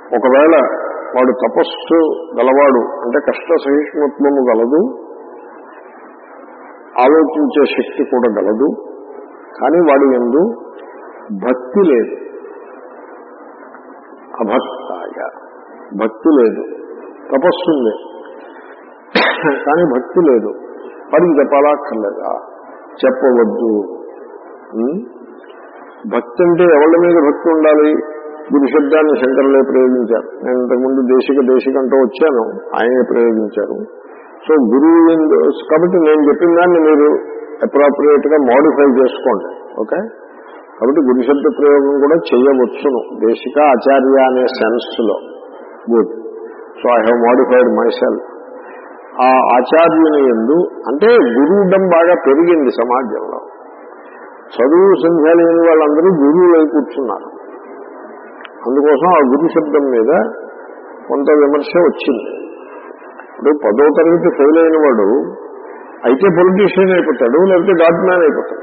ఒకవేళ వాడు తపస్సు గలవాడు అంటే కష్ట సహిష్ణుత్వము గలదు ఆలోచించే శక్తి కూడా గలదు కానీ వాడి ఎందు భక్తి లేదు అభక్తాయ భక్తి లేదు తపస్సు ఉంది కానీ భక్తి లేదు వాడికి చెప్పాలా అక్కర్లేదా చెప్పవద్దు ఉం? భక్తి అంటే ఎవరి మీద భక్తి ఉండాలి గురు శబ్దాన్ని శంకరులే ప్రయోగించారు నేను ఇంతకుముందు దేశిక దేశికంటూ వచ్చాను ఆయనే ప్రయోగించారు సో గురువు ఎందు- కాబట్టి నేను చెప్పిన దాన్ని మీరు అప్రాప్రియేట్ గా మోడిఫై చేసుకోండి ఓకే కాబట్టి గురు శబ్ద ప్రయోగం కూడా చేయవచ్చును దేశిక ఆచార్య అనే సెన్స్ లో good so I have modified myself ఆ ఆచార్యుని ఎందు అంటే గురువుడం బాగా పెరిగింది సమాజంలో చదువు సంఖ్య లేని వాళ్ళందరూ గురువులై కూర్చున్నారు అందుకోసం ఆ గురు శబ్దం మీద కొంత విమర్శ వచ్చింది ఇప్పుడు పదో తరగతి ఫెయిల్ అయిన వాడు అయితే పొలిటీషియన్ అయిపోతాడు లేకపోతే గాడ్ మ్యాన్ అయిపోతాడు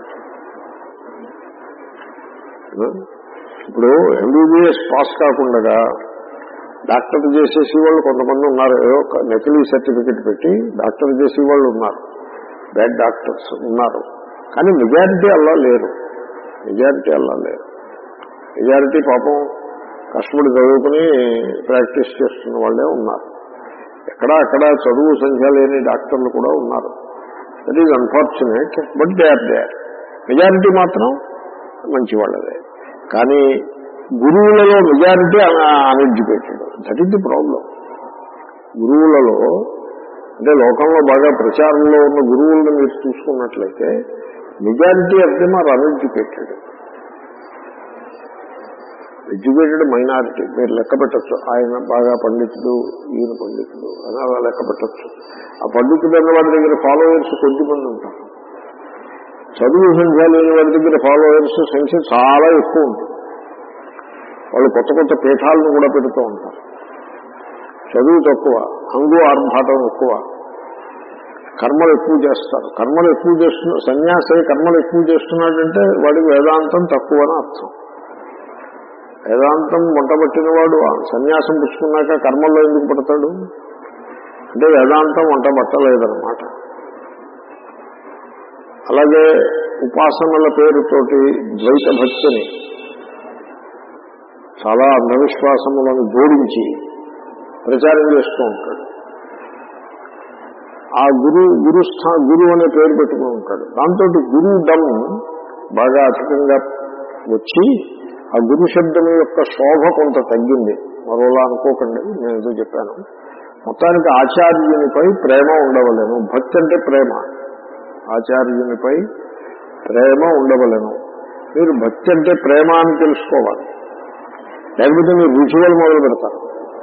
ఇప్పుడు ఎంబీబీఎస్ పాస్ కాకుండా డాక్టర్ చేసేసి వాళ్ళు కొంతమంది ఉన్నారు ఏదో ఒక నకిలీ సర్టిఫికెట్ పెట్టి డాక్టర్ చేసే వాళ్ళు ఉన్నారు బ్యాడ్ డాక్టర్స్ ఉన్నారు కానీ మెజారిటీ అలా లేరు మెజారిటీ అలా లేరు మెజారిటీ పాపం కష్టపడి చదువుకుని ప్రాక్టీస్ చేస్తున్న వాళ్ళే ఉన్నారు ఎక్కడ అక్కడ చదువు సంఖ్య లేని డాక్టర్లు కూడా ఉన్నారు that is unfortunate but they are they majority మాత్రం మంచి వాళ్ళదే కానీ గురువులలో majority uneducated that is the problem గురువులలో అంటే లోకంలో బాగా ప్రచారంలో ఉన్న గురువులను మీరు చూసుకున్నట్లయితే majority of them are uneducated educated minority మీరు లెక్క పెట్టచ్చు ఆయన బాగా పండితుడు ఈయన పండితుడు అని అలా లెక్క పెట్టచ్చు ఆ పండితుడు అన్న వాడి దగ్గర ఫాలోవర్స్ కొద్ది మంది ఉంటారు చదువు సంఖ్య లేని వాడి దగ్గర ఫాలోవర్స్ సంఖ్య చాలా ఎక్కువ ఉంటుంది వాళ్ళు కొత్త కొత్త పీఠాలను కూడా పెడుతూ ఉంటారు చదువు తక్కువ హంగు ఆర్భాటం ఎక్కువ కర్మలు ఎక్కువ చేస్తారు కర్మలు ఎక్కువ చేస్తున్న సన్యాసి కర్మలు ఎక్కువ చేస్తున్నాడంటే వాడికి వేదాంతం తక్కువ అని అర్థం వేదాంతం వంటబట్టిన వాడు సన్యాసం పుచ్చుకున్నాక కర్మల్లో ఎందుకు పడతాడు అంటే వేదాంతం వంట పట్టలేదన్నమాట అలాగే ఉపాసనల పేరుతోటి ద్వైత భక్తిని చాలా అంధవిశ్వాసములను జోడించి ప్రచారం చేస్తూ ఉంటాడు ఆ గురు గురుస్థా గురువు అనే పేరు పెట్టుకుని ఉంటాడు దాంతో గురుదం బాగా అధికంగా వచ్చి ఆ గురు శబ్దం యొక్క శోభ కొంత తగ్గింది మరోలా అనుకోకండి నేను ఏదో చెప్పాను మొత్తానికి ఆచార్యునిపై ప్రేమ ఉండవలేను భక్తి అంటే ప్రేమ ఆచార్యునిపై ప్రేమ ఉండవలేను మీరు భక్తి అంటే ప్రేమ అని తెలుసుకోవాలి లేకపోతే మీరు రుచువలు మొదలు పెడతారు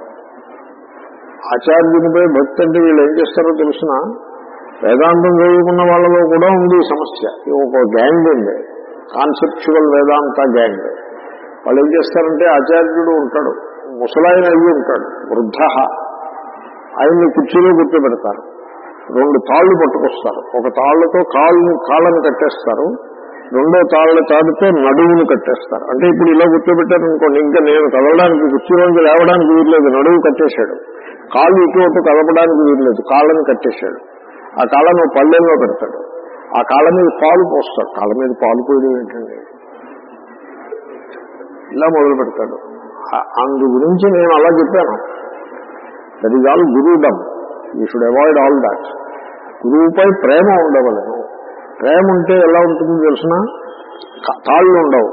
ఆచార్యునిపై భక్తి అంటే వీళ్ళు ఏం చేస్తారో తెలిసిన వేదాంతం చదువుకున్న వాళ్ళలో కూడా ఉంది ఈ సమస్య ఇది ఒక గ్యాంగ్ ఉంది కాన్సెప్చువల్ వేదాంత గ్యాంగ్ వాళ్ళు ఏం చేస్తారంటే ఆచార్యుడు ఉంటాడు ముసలాయన అయ్యి ఉంటాడు వృద్ధ ఆయన్ని కుర్చీలో కూర్చోబెడతారు రెండు తాళ్లు పట్టుకొస్తారు ఒక తాళ్లతో కాళ్ళని కాళ్ళని కట్టేస్తారు రెండో తాళ్ళ తాడుతో నడువును కట్టేస్తారు అంటే ఇప్పుడు ఇలా కూర్చోబెట్టారు అనుకోండి ఇంకా నేను కదలడానికి కుర్చీలోంచి లేవడానికి వీల్లేదు నడువు కట్టేశాడు కాళ్ళు ఇటు అటు కదపడానికి వీల్లేదు కాళ్ళని కట్టేశాడు ఆ కాళ్ళను పళ్ళెల్లో పెడతాడు ఆ కాళ్ళ మీద పాలు పోస్తాడు కాళ్ళ మీద పాలు పోయడం ఏంటండి ఇలా మొదలు పెడతాడు ఆ- అందు గురించి నేను అలా చెప్పాను that is all gurudom you should avoid all that గురువుపై ప్రేమ ఉండవలను ప్రేమ ఉంటే ఎలా ఉంటుందో తెలిసిన తాళ్ళు ఉండవు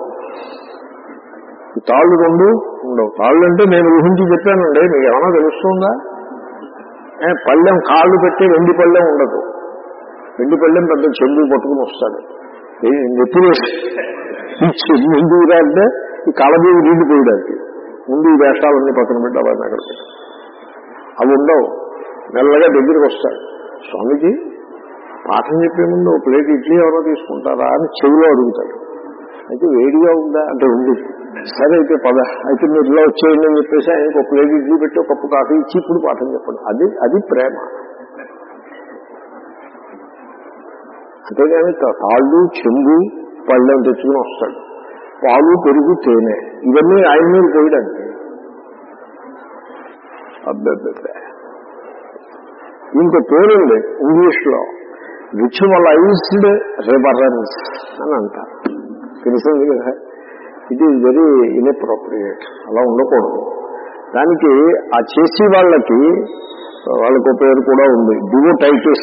ఈ తాళ్ళు రెండు ఉండవు తాళ్ళు అంటే నేను ఊహించి చెప్పానండి మీకు ఏమైనా తెలుస్తుందా ఏ, పళ్ళెం కాళ్ళు పెట్టి వెండి పళ్ళెం ఉండదు వెండి పళ్ళెం పెద్ద చెంబు పట్టుకుని వస్తాడు ఏ, నెత్తిలో ఈ చెంబు ఎందుకు అంటే ఈ కాళ్ళబీవి నీళ్లు పోయడానికి ముందు ఈ వేషాలన్నీ పక్కన పెట్టి అవన్నీ అక్కడ పెట్టి అవి ఉండవు మెల్లగా దగ్గరికి వస్తాడు స్వామిజీ పాఠం చెప్పే ముందు ఓ ప్లేట్ ఇడ్లీ ఎవరో తీసుకుంటారా అని చెవిలో అడుగుతాడు అయితే వేడిగా ఉందా అంటే ఉంది సరే అయితే పద అయితే మీరు ఇలా వచ్చేయండి అని చెప్పేసి ఆయనకు ఒక ప్లేట్ ఇడ్లీ పెట్టి ఒక కప్పు కాఫీ ఇచ్చి ఇప్పుడు పాఠం చెప్పండి అది అది ప్రేమ అంతేగాని తాళ్ళు చెంబు పళ్ళెం తెచ్చుకుని వస్తాడు పాలు పెరుగు తేనె ఇవన్నీ ఆయన మీద పోయడానికి అబ్బెబ్బెబ్బే ఇంకో పేరుంది ఇంగ్లీష్ లో రిచువలైజ్డ్ రివరెన్స్ అని అంటారు తెలిసింది కదా ఇట్ ఈజ్ వెరీ ఇన్అప్రోప్రియేట్ అలా ఉండకూడదు దానికి ఆ చేసే వాళ్ళకి వాళ్ళకు పేరు కూడా ఉంది డివోటైటిస్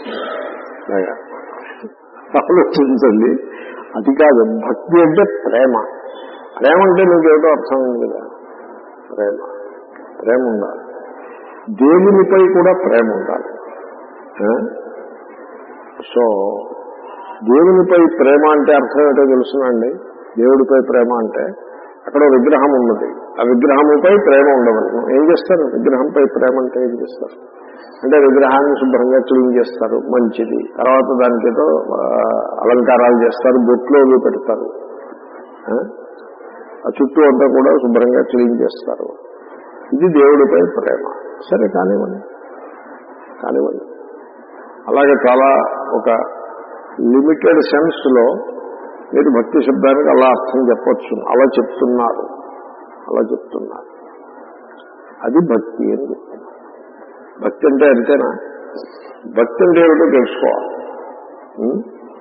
ఆలోచించండి అది కాదు భక్తి అంటే ప్రేమ ప్రేమ అంటే నీకేదో అర్థమైంది కదా ప్రేమ ప్రేమ ఉండాలి దేవునిపై కూడా ప్రేమ ఉండాలి ఆ? సో దేవునిపై ప్రేమ అంటే అర్థం ఏంటో తెలుసునండి దేవుడిపై ప్రేమ అంటే అక్కడ ఓ విగ్రహం ఉన్నది ఆ విగ్రహముపై ప్రేమ ఉండవలను ఏం చేస్తారు విగ్రహంపై ప్రేమ అంటే ఏం చేస్తారు అంటే విగ్రహాన్ని శుభ్రంగా క్లీన్ చేస్తారు మంచిది తర్వాత దానికి ఏదో ఆ, అలంకారాలు చేస్తారు బొట్లు అవి పెడతారు ఆ? ఆ చుట్టూ అంతా కూడా శుభ్రంగా క్లీన్ చేస్తారు ఇది దేవుడిపై ప్రేమ సరే కానివ్వండి కానివ్వండి అలాగే చాలా ఒక లిమిటెడ్ సెన్స్ లో మీరు భక్తి శబ్దానికి అలా అర్థం చెప్పొచ్చు అలా చెప్తున్నారు అలా చెప్తున్నారు అది భక్తి అని చెప్తున్నారు భక్తి అంటే అంతేనా భక్తి అంటే ఏమిటో తెలుసుకోవాలి ఉం?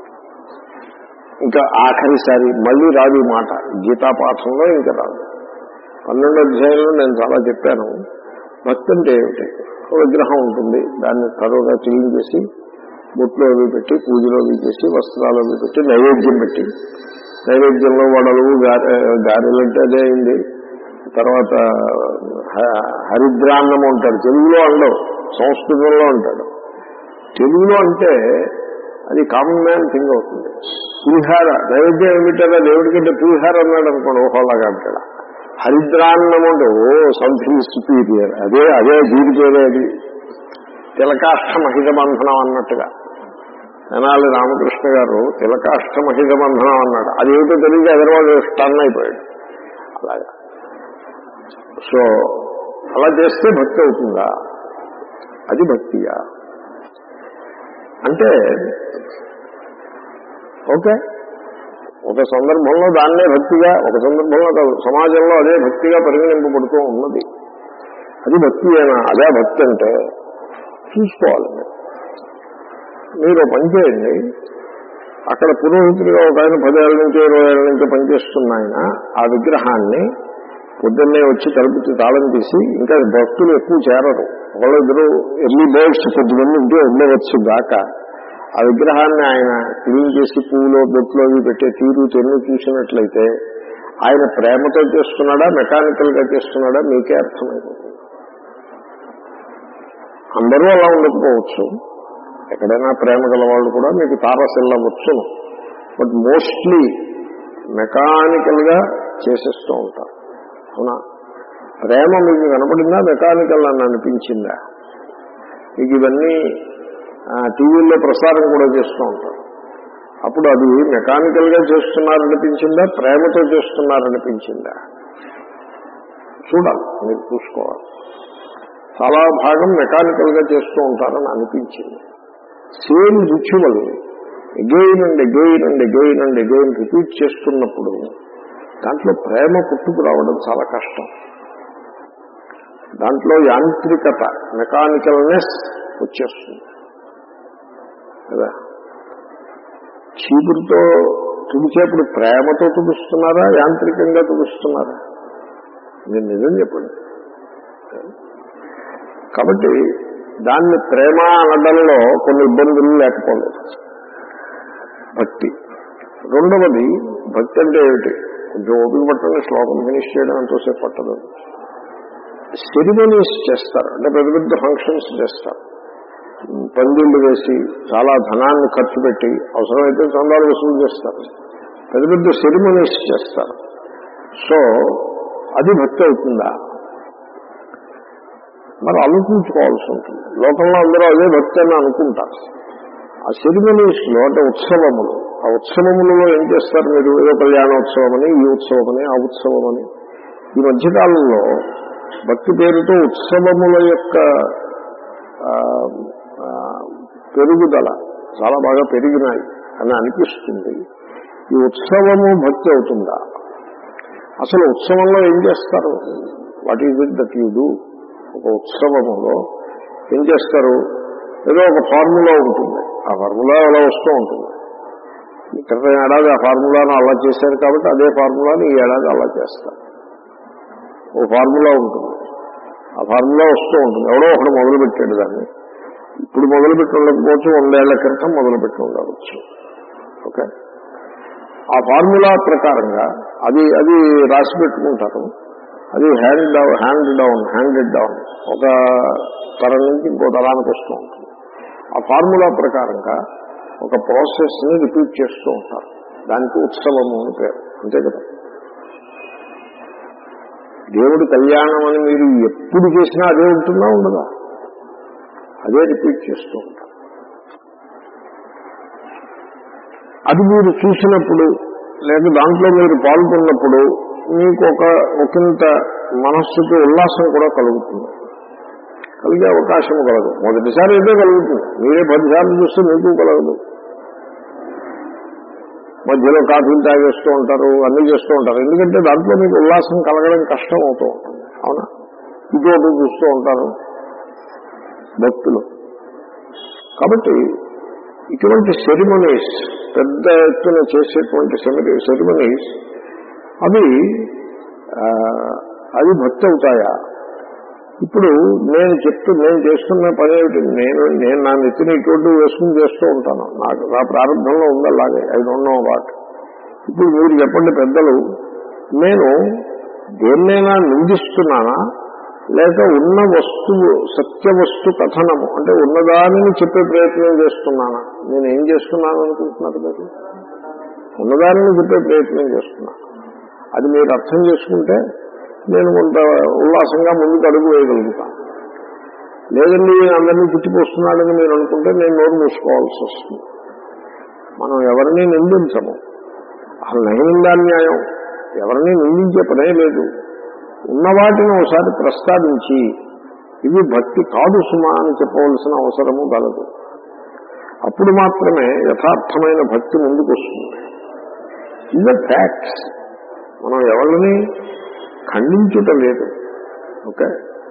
ఇంకా ఆఖరిసారి మళ్ళీ రాదు ఈ మాట గీతా పాఠంలో ఇంకా రాదు పన్నెండు అధ్యాయంలో నేను చాలా చెప్పాను భక్తి అంటే ఏమిటి ఒక విగ్రహం ఉంటుంది దాన్ని తరువుగా క్లీన్ చేసి బొట్లు అవి పెట్టి పూజలు అవి చేసి వస్త్రాలు అవి పెట్టి నైవేద్యం పెట్టి నైవేద్యంలో వడలు గారె గారెలు అంటే అదే అయింది తర్వాత హ- హరిద్రాన్నం ఉంటాడు తెలుగులో అండవు సంస్కృతంలో అంటాడు తెలుగులో అంటే అది కామన్ మ్యాన్ థింగ్ అవుతుంది పులిహార నైవేద్యం ఏమిటారా దేవుడికంటే పులిహార అన్నాడు అనుకోండి ఓహోలాగా అంటాడు హరిద్రాన్నం అంటే ఓ సంథింగ్ సుపీరియర్ అదే అదే దీని పేరే అది తిలకాష్ట మహిళ బంధనం అన్నట్టుగా తెనాలి రామకృష్ణ గారు తిలకాష్ట మహిళ బంధనం అన్నాడు అదేమిటో తెలియదు ఎదరవాడు స్టన్ అయిపోయాడు అలాగా సో అలా చేస్తే భక్తి అవుతుందా అది భక్తియా అంటే ఓకే ఒక సందర్భంలో దాన్నే భక్తిగా ఒక సందర్భంలో కాదు సమాజంలో అదే భక్తిగా పరిగణింపబడుతూ ఉన్నది అది భక్తి అయినా అదే భక్తి అంటే చూసుకోవాలి మీరు. మీరు పని చేయండి అక్కడ పురోహితుడిగా ఒక ఆయన పదేళ్ల నుంచి ఇరవై ఏళ్ళ నుంచి పనిచేస్తున్న ఆయన ఆ విగ్రహాన్ని పొద్దున్నే వచ్చి తలుపు తాళం తీసి ఇంకా భక్తులు ఎక్కువ చేరరు ఒకళ్ళిద్దరు ఎర్లీ బర్డ్స్ కొద్దిమంది ఉంటే ఉండవచ్చు దాకా ఆ విగ్రహాన్ని ఆయన క్లీన్ చేసి పువ్వులో బొట్లో అవి పెట్టే తీరు తెన్ను చూసినట్లయితే ఆయన ప్రేమతో చేస్తున్నాడా మెకానికల్ గా చేస్తున్నాడా మీకే అర్థమైపోతుంది అందరూ అలా ఉండకపోవచ్చు ఎక్కడైనా ప్రేమ గల వాళ్ళు కూడా మీకు తారసిల్లవచ్చును బట్ మోస్ట్లీ మెకానికల్ గా చేసేస్తూ ఉంటారు అవునా ప్రేమ మీకు కనపడిందా మెకానికల్ అని అనిపించిందా మీకు ఇవన్నీ ఆ, టీవీల్లో ప్రసారం కూడా చేస్తూ ఉంటారు అప్పుడు అది మెకానికల్ గా చేస్తున్నారనిపించిందా ప్రేమతో చేస్తున్నారనిపించిందా చూడాలి మీరు చూసుకోవాలి చాలా భాగం మెకానికల్ గా చేస్తూ ఉంటారని అనిపించింది same ritual again and again and again and again repeat చేస్తున్నప్పుడు దాంట్లో ప్రేమ పుట్టుకు రావడం చాలా కష్టం దాంట్లో యాంత్రికత మెకానికల్నెస్ వచ్చేస్తుంది కదా చీపురుతో తుడిచేప్పుడు ప్రేమతో తుడుస్తున్నారా యాంత్రికంగా తుడుస్తున్నారా మీరు నిజం చెప్పండి కాబట్టి దాన్ని ప్రేమ అనడంలో కొన్ని ఇబ్బందులు లేకపోలేదు భక్తి రెండవది భక్తి అంటే ఏమిటి కొంచెం ఓపిక పట్టండి శ్లోకం ఫినిష్ చేయడం ఎంతోసేపు పట్టదు సెరిమనీస్ చేస్తారు అంటే పెద్ద పెద్ద ఫంక్షన్స్ చేస్తారు పందిళ్లు వేసి చాలా ధనాన్ని ఖర్చు పెట్టి అవసరమైతే చందాలు వసూలు చేస్తారు పెద్ద పెద్ద సెరిమనీస్ చేస్తారు సో అది భక్తి అవుతుందా మరి ఆలోచించుకోవాల్సి ఉంటుంది లోకంలో అందరూ అదే భక్తి అని అనుకుంటారు ఆ సెరిమనీస్ లో అంటే ఉత్సవములు ఆ ఉత్సవములలో ఏం చేస్తారు మీరు ఏదో కళ్యాణోత్సవం అని ఈ ఉత్సవం అని ఆ ఉత్సవం అని ఈ మధ్యకాలంలో భక్తి పేరుతో ఉత్సవముల యొక్క ఆ, ఆ, పెరుగుదల చాలా బాగా పెరిగినాయి అని అనిపిస్తుంది ఈ ఉత్సవము భక్తి అవుతుందా అసలు ఉత్సవంలో ఏం చేస్తారు what is it that you do ఒక ఉత్సవములో ఏం చేస్తారు ఏదో ఒక ఫార్ములా ఉంటుంది ఆ ఫార్ములా అలా వస్తూ ఉంటుంది ఈ క్రితం ఏడాది ఆ ఫార్ములాను అలా చేశారు కాబట్టి అదే ఫార్ములాని ఈ ఏడాది అలా చేస్తారు ఓ ఫార్ములా ఉంటుంది ఆ ఫార్ములా వస్తూ ఉంటుంది ఎవడో ఒకడు మొదలుపెట్టాడు దాన్ని ఇప్పుడు మొదలుపెట్టి ఉండకపోవచ్చు వందేళ్ల క్రితం మొదలుపెట్టి ఉండవచ్చు ఓకే ఆ ఫార్ములా ప్రకారంగా అది అది రాసి పెట్టుకుంటారు అది hand down hand down handed down ఒక తరం నుంచి ఇంకో తరానికి వస్తూ ఉంటుంది ఆ ఫార్ములా ప్రకారంగా ఒక ప్రాసెస్ ని రిపీట్ చేస్తూ ఉంటారు దానికి ఉత్సవము అని పేరు అంతే కదా దేవుడి కళ్యాణం అని మీరు ఎప్పుడు చేసినా అదే ఉంటుందా ఉండదా అదే రిపీట్ చేస్తూ ఉంటారు అది మీరు చూసినప్పుడు లేక దాంట్లో మీరు పాల్గొన్నప్పుడు మీకు ఒక ఒకంత మనస్సుకి ఉల్లాసం కూడా కలుగుతుంది కలిగే అవకాశం కలదు మొదటిసారి అయితే కలుగుతుంది మీరే పదిసార్లు చూస్తే మీకు కలగదు మధ్యలో కాఫీలు తాగేస్తూ ఉంటారు అన్ని చేస్తూ ఉంటారు ఎందుకంటే దాంట్లో మీకు ఉల్లాసం కలగడం కష్టం అవుతూ ఉంటుంది అవునా ఇటువంటి చూస్తూ ఉంటారు భక్తులు కాబట్టి ఇటువంటి సెరిమనీస్ పెద్ద ఎత్తున చేసేటువంటి సెరిమనీస్ అవి ఆ, అది భక్తి అవుతాయా ఇప్పుడు నేను చెప్తూ నేను చేస్తున్న పని ఏమిటి నేను నేను నా నెత్తిని ఇటువంటి వేసుకుని చేస్తూ ఉంటాను నాకు నా ప్రారంభంలో ఉంది అలాగే ఐ డోంట్ నో వాట్ ఇప్పుడు మీరు చెప్పండి పెద్దలు నేను దేన్నైనా నిందిస్తున్నానా లేక ఉన్న వస్తువు సత్య వస్తు కథనము అంటే ఉన్నదానిని చెప్పే ప్రయత్నం చేస్తున్నానా నేను ఏం చేస్తున్నాను అనుకుంటున్నారు మీరు ఉన్నదానిని చెప్పే ప్రయత్నం చేస్తున్నాను అది మీరు అర్థం చేసుకుంటే నేను కొంత ఉల్లాసంగా ముందుకు అడుగు వేయగలుగుతాను లేదండి అందరినీ తిట్టిపోస్తున్నాడని మీరు అనుకుంటే నేను నోరు మూసుకోవాల్సి వస్తుంది మనం ఎవరిని నిందించము అసలు నైనిందాన్యాయం ఎవరిని నిందించే పనే లేదు ఉన్న వాటిని ఒకసారి ప్రస్తావించి ఇది భక్తి కాదు సుమా అని చెప్పవలసిన అవసరము గలదు అప్పుడు మాత్రమే యథార్థమైన భక్తి ముందుకు వస్తుంది ఇది ఫ్యాక్ట్స్ మనం ఎవరిని ఖండించుట లేదు ఓకే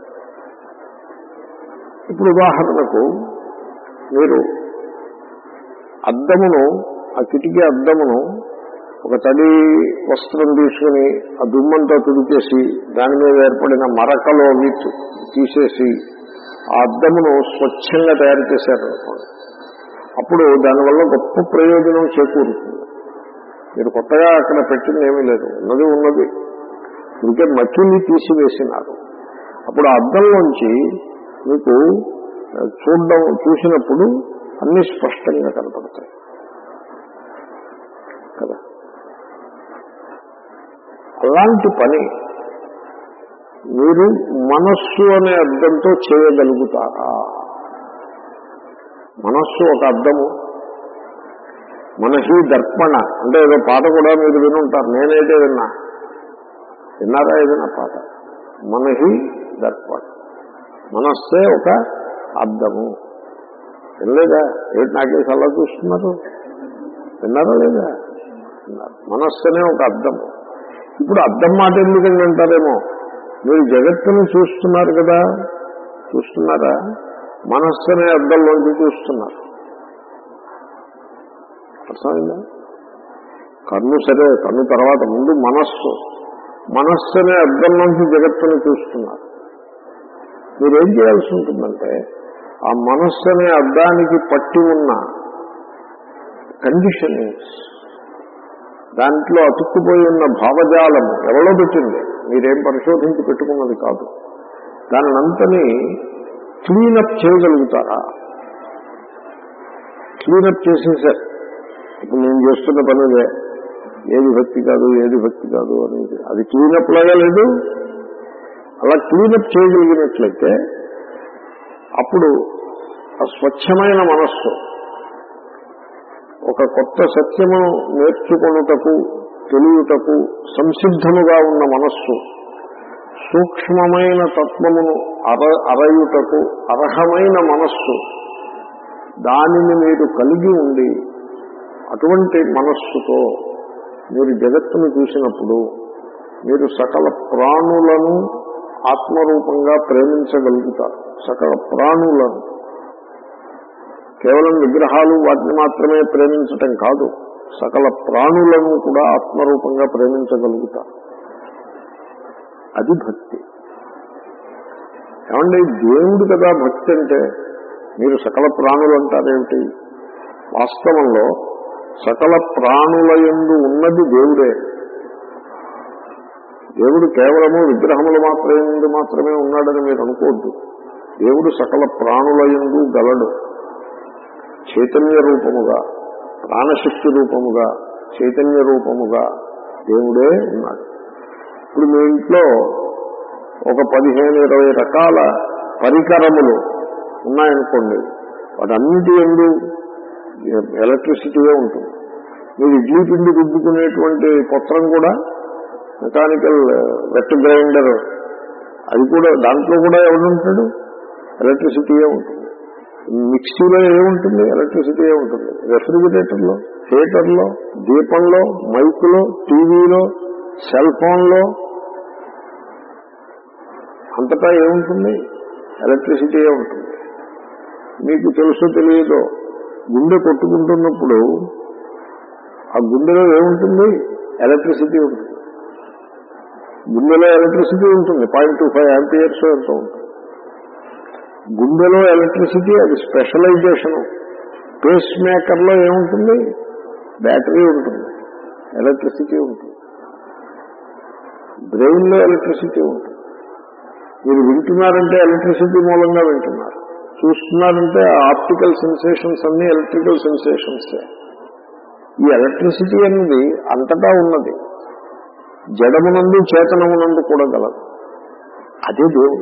ఇప్పుడు ఉదాహరణకు మీరు అద్దమును ఆ కిటికీ అద్దమును ఒక తడి వస్త్రం తీసుకుని ఆ దుమ్మంతా తుడిచేసి దాని మీద ఏర్పడిన మరకలో అవి తు- తీసేసి ఆ అద్దమును స్వచ్ఛంగా తయారు చేశారనుకోండి అప్పుడు దానివల్ల గొప్ప ప్రయోజనం చేకూరుతుంది మీరు కొత్తగా అక్కడ పెట్టింది ఏమీ లేదు ఉన్నది ఉన్నది ఇంకే మట్టిని తీసివేసినారు అప్పుడు ఆ అద్దంలోంచి మీకు ఆ, చూడడం చూసినప్పుడు అన్ని స్పష్టంగా కనపడతాయి కదా అలాంటి పని మీరు మనస్సు అనే అర్థంతో చేయగలుగుతారా మనస్సు ఒక అర్థము మనహి దర్పణ అంటే ఏదో పాట కూడా మీరు వినుంటారు నేనైతే విన్నా విన్నారా ఏదైనా పాట మనహి దర్పణ మనస్సే ఒక అర్థము వినలేదా ఏంటి నాకేసి అలా చూస్తున్నారు విన్నారా లేదా విన్నారు మనస్సునే ఒక అర్థము ఇప్పుడు అర్థం మాట ఎందుకంటే అంటారేమో మీరు జగత్తును చూస్తున్నారు కదా చూస్తున్నారా మనస్సు అనే అర్థంలోంచి చూస్తున్నారు అర్థమైందా కన్ను సరే కన్ను తర్వాత ముందు మనస్సు మనస్సు అనే అర్థంలోంచి జగత్తును చూస్తున్నారు మీరేం చేయాల్సి ఉంటుందంటే ఆ మనస్సు అనే అర్థానికి పట్టి ఉన్న కండిషనింగ్స్ దాంట్లో అతుక్కుపోయి ఉన్న భావజాలము ఎవరో పెట్టింది మీరేం పరిశోధించి పెట్టుకున్నది కాదు దానినంతని క్లీనప్ చేయగలుగుతారా క్లీనప్ చేసేసారు ఇప్పుడు నేను చేస్తున్న పని అదే ఏది భక్తి కాదు ఏది భక్తి కాదు అనేది అది క్లీనప్ లాగా లేదు అలా క్లీనప్ చేయగలిగినట్లయితే అప్పుడు ఆ స్వచ్ఛమైన మనస్సు ఒక కొత్త సత్యము నేర్చుకొనుటకు తెలియుటకు సంసిద్ధముగా ఉన్న మనస్సు సూక్ష్మమైన తత్వమును అర అరయుటకు అర్హమైన మనస్సు దానిని మీరు కలిగి ఉండి అటువంటి మనస్సుతో మీరు జగత్తును చూసినప్పుడు మీరు సకల ప్రాణులను ఆత్మరూపంగా ప్రేమించగలుగుతారు సకల ప్రాణులను కేవలం విగ్రహాలు వాటిని మాత్రమే ప్రేమించటం కాదు సకల ప్రాణులను కూడా ఆత్మరూపంగా ప్రేమించగలుగుతారు అది భక్తి ఏమండి దేవుడు కదా భక్తి అంటే మీరు సకల ప్రాణులు అంటారేమిటి వాస్తవంలో సకల ప్రాణుల యందు ఉన్నది దేవుడే దేవుడు కేవలము విగ్రహములు మాత్రమే మాత్రమే ఉన్నాడని మీరు అనుకోవద్దు దేవుడు సకల ప్రాణుల యందు గలడు చైతన్య రూపముగా ప్రాణశక్తి రూపముగా చైతన్య రూపముగా దేవుడే ఉన్నాడు ఇప్పుడు మీ ఇంట్లో ఒక పదిహేను ఇరవై రకాల పరికరములు ఉన్నాయనుకోండి వాటన్నిటి ఎందు ఎలక్ట్రిసిటీయే ఉంటుంది మీరు ఇడ్లీ పిండి రుద్దుకునేటువంటి పత్రం కూడా మెకానికల్ వెట్ గ్రైండర్ అది కూడా దాంట్లో కూడా ఎవడుంటాడు ఎలక్ట్రిసిటీయే ఉంటుంది మిక్సీలో ఏముంటుంది ఎలక్ట్రిసిటీయే ఉంటుంది రెఫ్రిజిరేటర్లో హీటర్లో దీపంలో మైకులో టీవీలో సెల్ ఫోన్లో అంతటా ఏముంటుంది ఎలక్ట్రిసిటీయే ఉంటుంది మీకు తెలుసో తెలియదో గుండె కొట్టుకుంటున్నప్పుడు ఆ గుండెలో ఏముంటుంది ఎలక్ట్రిసిటీ ఉంటుంది గుండెలో ఎలక్ట్రిసిటీ ఉంటుంది పాయింట్ టూ ఫైవ్ యాంపియర్స్ ఎంత ఉంటుంది గుండెలో ఎలక్ట్రిసిటీ అది స్పెషలైజేషన్ పేస్ మేకర్లో ఏముంటుంది బ్యాటరీ ఉంటుంది ఎలక్ట్రిసిటీ ఉంటుంది బ్రెయిన్లో ఎలక్ట్రిసిటీ ఉంటుంది మీరు వింటున్నారంటే ఎలక్ట్రిసిటీ మూలంగా వింటున్నారు చూస్తున్నారంటే ఆప్టికల్ సెన్సేషన్స్ అన్ని ఎలక్ట్రికల్ సెన్సేషన్స్ ఈ ఎలక్ట్రిసిటీ అనేది అంతటా ఉన్నది జడమునందు చేతనమునందు కూడా గలదు అదే దేవుడు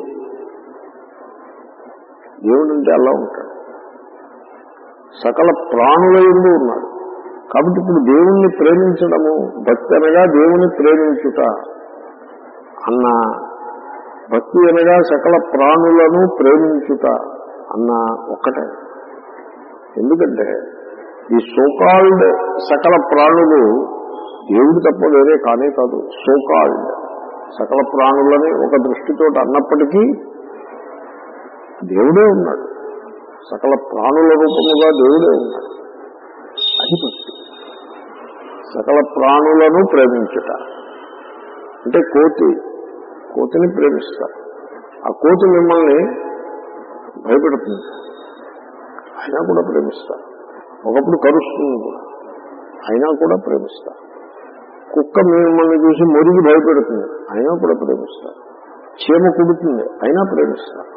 దేవుడు అంటే అలా ఉంటాడు సకల ప్రాణుల ఎందు ఉన్నాడు కాబట్టి ఇప్పుడు దేవుణ్ణి ప్రేమించడము భక్తి అనగా దేవుని ప్రేమించుట అన్న భక్తి అనగా సకల ప్రాణులను ప్రేమించుట అన్న ఒక్కటే ఎందుకంటే ఈ సోకాల్డ్ సకల ప్రాణులు దేవుడు తప్ప వేరే కానే కాదు సోకాల్డ్ సకల ప్రాణులని ఒక దృష్టితో అన్నప్పటికీ దేవుడే ఉన్నాడు సకల ప్రాణుల రూపముగా దేవుడే ఉన్నాడు అది భక్తి సకల ప్రాణులను ప్రేమించుట అంటే కోతి కోతిని ప్రేమిస్తారు ఆ కోతి మిమ్మల్ని భయపెడుతుంది అయినా కూడా ప్రేమిస్తారు ఒకప్పుడు కరుస్తుంది కూడా అయినా కూడా ప్రేమిస్తారు కుక్క మిమ్మల్ని చూసి మొరిగి భయపెడుతుంది అయినా కూడా ప్రేమిస్తారు చీమ కుడుతుంది అయినా ప్రేమిస్తారు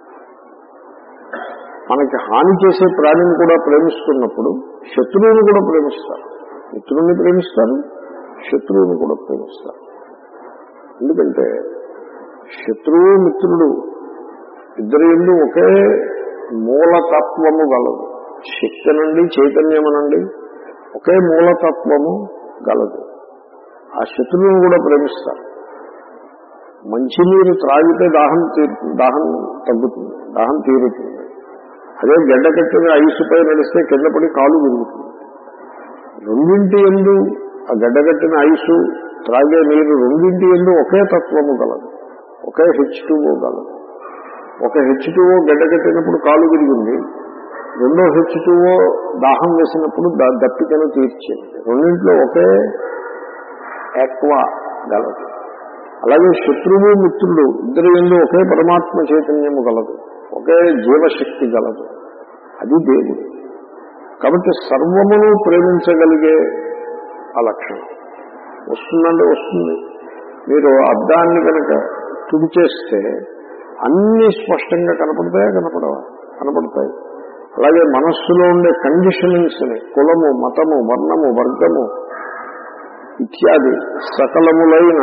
మనకి హాని చేసే ప్రాణిని కూడా ప్రేమిస్తున్నప్పుడు శత్రువుని కూడా ప్రేమిస్తారు మిత్రుల్ని ప్రేమిస్తారు శత్రువుని కూడా ప్రేమిస్తారు ఎందుకంటే శత్రువు మిత్రుడు ఇద్దరు ఎందు ఒకే మూలతత్వము గలదు శక్తి నుండి చైతన్యమనండి ఒకే మూలతత్వము గలదు ఆ శత్రువుని కూడా ప్రేమిస్తారు మంచినీరు త్రాగితే దాహం తీరుతుంది దాహం తగ్గుతుంది దాహం తీరుతుంది అదే గడ్డ కట్టిన ఐసుపై నడిస్తే కింద పడి కాలు విరుగుతుంది రెండింటి ఎందు ఆ గడ్డగట్టిన ఐసు త్రాగే నీరు రెండింటి ఎందు ఒకే తత్వము గలదు ఒకే హెచ్ టూఓ గలదు ఒక హెచ్ టూఓ గడ్డగట్టినప్పుడు కాలు విరిగింది రెండో హెచ్ టూఓ దాహం వేసినప్పుడు ద- దప్పికను తీర్చింది రెండింటిలో ఒకే ఎక్వా గలదు అలాగే శత్రువు మిత్రుడు ఇద్దరు ఎందు ఒకే పరమాత్మ చైతన్యము గలదు ఒకే జీవశక్తి గలదు అది దేవుడు కాబట్టి సర్వమును ప్రేమించగలిగే ఆ లక్షణం వస్తుందంటే వస్తుంది మీరు అద్దాన్ని కనుక తుడిచేస్తే అన్ని స్పష్టంగా కనపడతాయా కనపడవా కనపడతాయి అలాగే మనస్సులో ఉండే కండిషనింగ్స్ ని కులము మతము వర్ణము వర్గము ఇత్యాది సకలములైన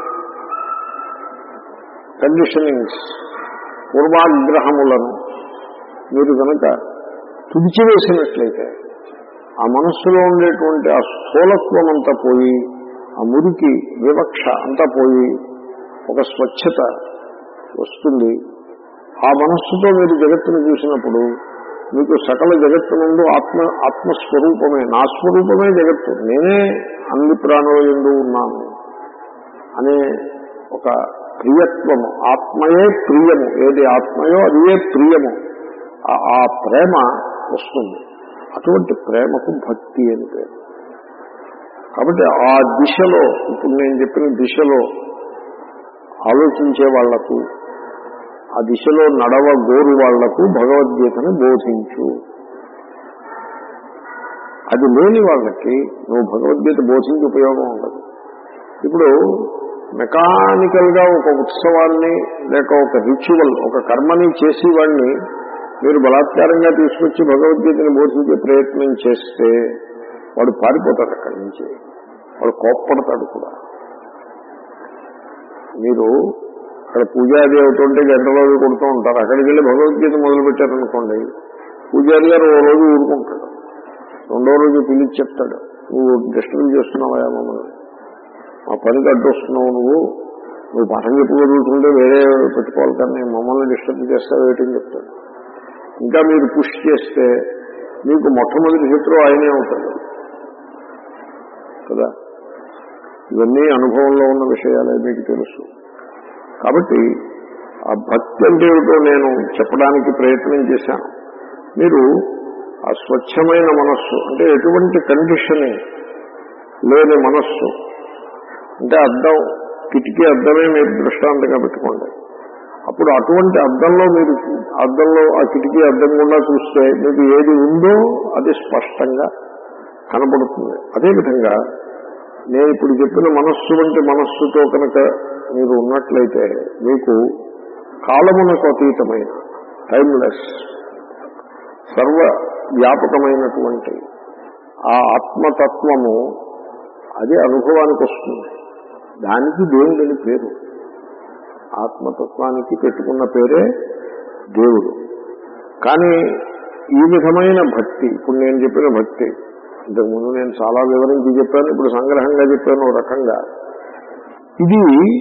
కండిషనింగ్స్ పూర్వాగ్రహములను మీరు కనుక తుడిచివేసినట్లయితే ఆ మనస్సులో ఉండేటువంటి ఆ స్థూలత్వం అంతా పోయి ఆ మురికి వివక్ష అంతా పోయి ఒక స్వచ్ఛత వస్తుంది ఆ మనస్సుతో మీరు జగత్తును చూసినప్పుడు మీకు సకల జగత్తు నుండి ఆత్మ ఆత్మస్వరూపమే నా స్వరూపమే జగత్తు నేనే అన్ని ప్రాణుల ఎందు ఉన్నాను అనే ఒక ప్రియత్వము ఆత్మయే ప్రియము ఏది ఆత్మయో అదే ప్రియము ఆ- ఆ ప్రేమ వస్తుంది అటువంటి ప్రేమకు భక్తి అని పేరు కాబట్టి ఆ దిశలో ఇప్పుడు నేను చెప్పిన దిశలో ఆలోచించే వాళ్లకు ఆ దిశలో నడవ గోరు వాళ్లకు భగవద్గీతను బోధించు అది లేని వాళ్ళకి నువ్వు భగవద్గీత బోధించి ఉపయోగం ఉండదు ఇప్పుడు మెకానికల్ గా ఒక ఉత్సవాన్ని లేక ఒక రిచువల్ ఒక కర్మని చేసేవాడిని మీరు బలాత్కారంగా తీసుకొచ్చి భగవద్గీతను బోధించే ప్రయత్నం చేస్తే వాడు పారిపోతాడు అక్కడి నుంచి వాడు కోప్పడతాడు కూడా మీరు అక్కడ పూజాది అవుతుంటే గంటలో కొడుతూ ఉంటారు అక్కడికి వెళ్ళి భగవద్గీత మొదలు పెట్టారనుకోండి పూజారి గారు ఓ రోజు ఊరుకుంటాడు రెండో రోజు పిలిచి చెప్తాడు నువ్వు డిస్టర్బ్ చేస్తున్నావా మమ్మల్ని మా పనికి అడ్డు వస్తున్నావు నువ్వు నువ్వు పాఠం చెప్పుకోగలుగుతుంటే వేరే పెట్టుకోవాలి కానీ మమ్మల్ని డిస్టర్బ్ చేస్తావు ఏంటని చెప్తాడు ఇంకా మీరు పుష్ చేస్తే మీకు మొట్టమొదటి శత్రువు ఆయనే అవుతాడు కదా ఇవన్నీ అనుభవంలో ఉన్న విషయాలే మీకు తెలుసు కాబట్టి ఆ భక్తి అంటే ఏమిటో నేను చెప్పడానికి ప్రయత్నం చేశాను మీరు ఆ స్వచ్ఛమైన మనస్సు అంటే ఎటువంటి కండిషనింగ్ లేని మనస్సు అంటే అద్దం కిటికీ అద్దమే మీరు దృష్టాంతంగా పెట్టుకోండి అప్పుడు అటువంటి అద్దంలో మీరు అద్దంలో ఆ కిటికీ అద్దం గుండా చూస్తే మీకు ఏది ఉందో అది స్పష్టంగా కనబడుతుంది అదేవిధంగా నేను ఇప్పుడు చెప్పిన మనస్సు వంటి మనస్సుతో కనుక మీరు ఉన్నట్లయితే మీకు కాలమునకు అతీతమైన టైమ్లెస్ సర్వ వ్యాపకమైనటువంటి ఆ ఆత్మతత్వము అది అనుభవానికి వస్తుంది దానికి దేవుడని పేరు ఆత్మతత్వానికి పెట్టుకున్న పేరే దేవుడు కానీ ఈ విధమైన భక్తి ఇప్పుడు నేను చెప్పిన భక్తి ఇంతకుముందు నేను చాలా వివరించి చెప్పాను ఇప్పుడు సంగ్రహంగా చెప్పాను ఓ రకంగా ఇది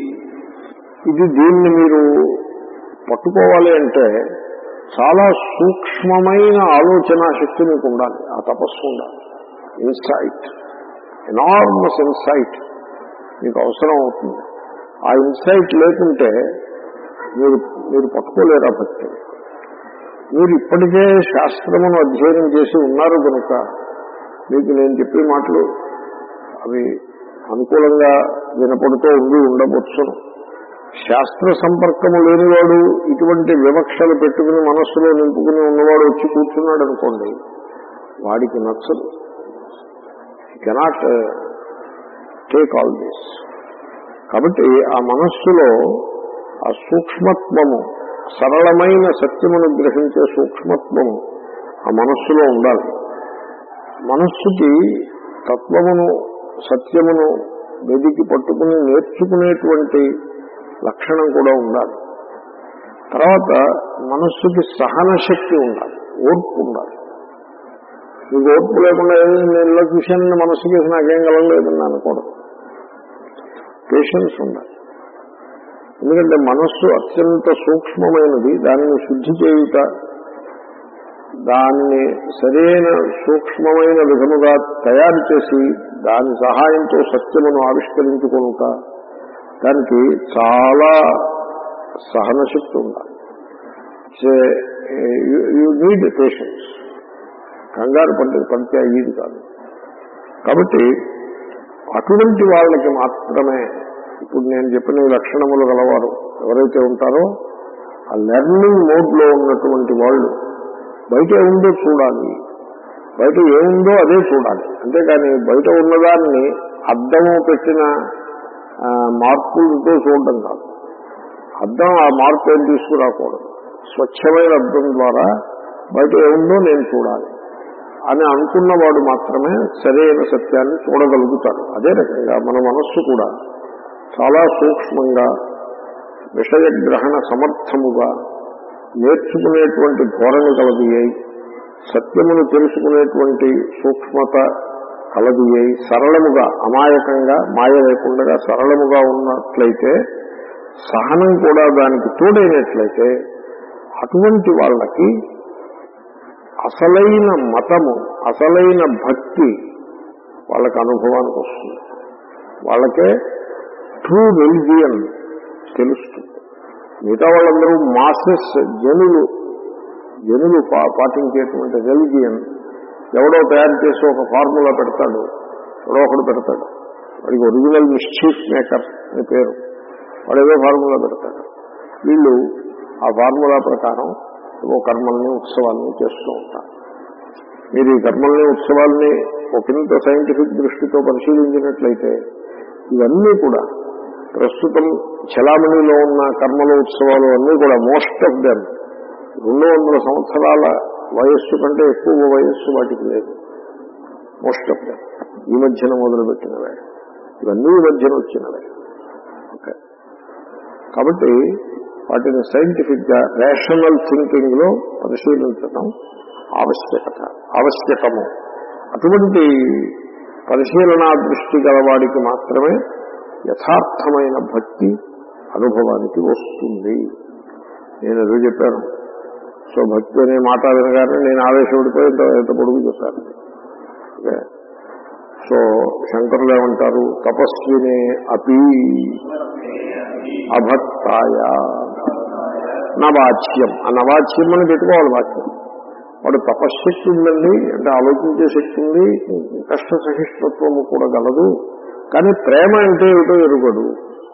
ఇది దీన్ని మీరు పట్టుకోవాలి అంటే చాలా సూక్ష్మమైన ఆలోచన శక్తి మీకు ఉండాలి ఆ తపస్సు ఉండాలి ఇన్సైట్ ఎనార్మస్ ఇన్సైట్ మీకు అవసరం అవుతుంది ఆ ఇన్సైట్ లేకుంటే మీరు మీరు పట్టుకోలేరు ఆ భక్తి మీరు ఇప్పటికే శాస్త్రమును అధ్యయనం చేసి ఉన్నారు కనుక మీకు నేను చెప్పే మాటలు అవి అనుకూలంగా వినపడుతూ ఉండి ఉండవచ్చును శాస్త్ర సంపర్కము లేనివాడు ఇటువంటి వివక్షలు పెట్టుకుని మనస్సులో నింపుకుని ఉన్నవాడు వచ్చి కూర్చున్నాడు అనుకోండి వాడికి నచ్చదు కెనాట్ టేక్ ఆల్ దిస్ కాబట్టి ఆ మనస్సులో ఆ సూక్ష్మత్వము సరళమైన సత్యమును గ్రహించే సూక్ష్మత్వము ఆ మనస్సులో ఉండాలి మనస్సుకి తత్వమును సత్యమును వెదికి పట్టుకుని నేర్చుకునేటువంటి లక్షణం కూడా ఉండాలి తర్వాత మనస్సుకి సహన శక్తి ఉండాలి ఓర్పు ఉండాలి మీకు ఓర్పు లేకుండా "ఏం నేను ఇలా చూశానని మనస్సు చేసి నాకేం కలగలేదని అనుకోవడం పేషెన్స్ ఉండాలి ఎందుకంటే మనస్సు అత్యంత సూక్ష్మమైనది దానిని శుద్ధి చేయుట దానిని సరైన సూక్ష్మమైన విధముగా తయారు చేసి దాని సహాయంతో సత్యమును ఆవిష్కరించుకొనుట దానికి చాలా సహనశక్తి ఉండాలి యూ నీడ్ పేషెన్స్ కంగారు పడి పడితే అయ్యేది కాదు కాబట్టి అటువంటి వాళ్ళకి మాత్రమే ఇప్పుడు నేను చెప్పిన ఈ లక్షణములు గలవారు ఎవరైతే ఉంటారో ఆ లెర్నింగ్ మోడ్ లో ఉన్నటువంటి వాళ్ళు బయట ఏముందో చూడాలి బయట ఏముందో అదే చూడాలి అంతేకాని బయట ఉన్నదాన్ని అద్దము పెట్టిన ఆ, మార్పులతో చూడడం కాదు అద్దం ఆ మార్పు ఏం తీసుకురాకూడదు స్వచ్ఛమైన అద్దం ద్వారా బయట ఏముందో నేను చూడాలి అని అనుకున్నవాడు మాత్రమే సరైన సత్యాన్ని చూడగలుగుతాడు అదే రకంగా మన మనస్సు కూడా చాలా సూక్ష్మంగా విషయగ్రహణ సమర్థముగా నేర్చుకునేటువంటి ధోరణి కలది అయి సత్యమును తెలుసుకునేటువంటి సూక్ష్మత కలది అయి సరళముగా అమాయకంగా మాయ లేకుండా సరళముగా ఉన్నట్లయితే సహనం కూడా దానికి తోడైనట్లయితే అటువంటి వాళ్ళకి అసలైన మతము అసలైన భక్తి వాళ్ళకి అనుభవానికి వస్తుంది వాళ్ళకే ట్రూ రిలిజియన్ తెలుస్తుంది మిగతా వాళ్ళందరూ మాసెస్ జనులు జనులు పా- పాటించేటువంటి రెలిజియన్ ఎవడో తయారు చేసి ఒక ఫార్ములా పెడతాడు ఎవడో ఒకడు పెడతాడు వాడికి ఒరిజినల్ మిస్చీఫ్ మేకర్ అని పేరు వాడు ఏదో ఫార్ములా పెడతాడు వీళ్ళు ఆ ఫార్ములా ప్రకారం ఏవో కర్మల్ని ఉత్సవాల్ని చేస్తూ ఉంటారు మీరు ఈ కర్మల్ని ఉత్సవాల్ని ఒకంత సైంటిఫిక్ దృష్టితో పరిశీలించినట్లయితే ఇవన్నీ కూడా ప్రస్తుతం చలామణిలో ఉన్న కర్మల ఉత్సవాలు అన్నీ కూడా మోస్ట్ ఆఫ్ దెమ్ రెండు వందల సంవత్సరాల వయస్సు కంటే ఎక్కువ వయస్సు వాటికి లేదు మోస్ట్ ఆఫ్ దెమ్ ఈ మధ్యన మొదలుపెట్టినవే ఇవన్నీ ఈ మధ్యన వచ్చినవే ఓకే కాబట్టి వాటిని సైంటిఫిక్ గా రేషనల్ థింకింగ్ లో పరిశీలించడం ఆవశ్యకత ఆవశ్యకము అటువంటి పరిశీలనా దృష్టి గలవాడికి మాత్రమే యథార్థమైన భక్తి అనుభవానికి వస్తుంది నేను ఏదో చెప్పాను సో భక్తి అనే మాట వినగానే నేను ఆవేశపడిపోయి ఎంత ఎంత పొడుగు చెప్పాను ఓకే సో శంకరులు ఏమంటారు తపస్వినే అపి అభక్తాయ నవాచ్యం ఆ నవాచ్యం అని పెట్టుకోవాలి వాక్యం వాడు తపశ్శక్తి ఉందండి అంటే ఆలోచించే శక్తి ఉంది కష్ట సహిష్ణుత్వము కూడా గలదు కానీ ప్రేమ అంటే ఏమిటో ఎరుగడు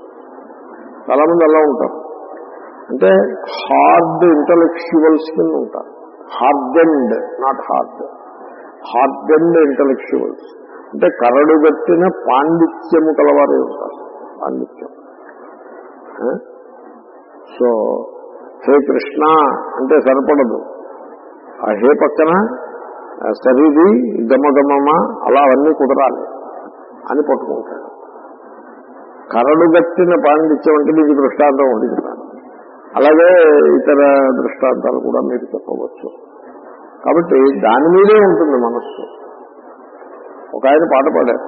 చాలా మంది అలా ఉంటారు అంటే హార్డ్ ఇంటలెక్చువల్స్ కింద ఉంటారు hardened not hard hardened intellectuals అంటే కరడుగట్టిన పాండిత్యము కలవారే ఉంటారు పాండిత్యం ఆ? సో హే కృష్ణ అంటే సరిపడదు ఆ హే పక్కన ఆ, సరిది గమగమమ అలా అవన్నీ కుదరాలి అని పట్టుకుంటాడు కరడుగట్టిన పాండిత్యం అంటే మీకు దృష్టాంతం ఒకటి చెప్తాను అలాగే ఇతర దృష్టాంతాలు కూడా మీరు చెప్పవచ్చు కాబట్టి దాని మీదే ఉంటుంది మనస్సు ఒక ఆయన పాట పాడారు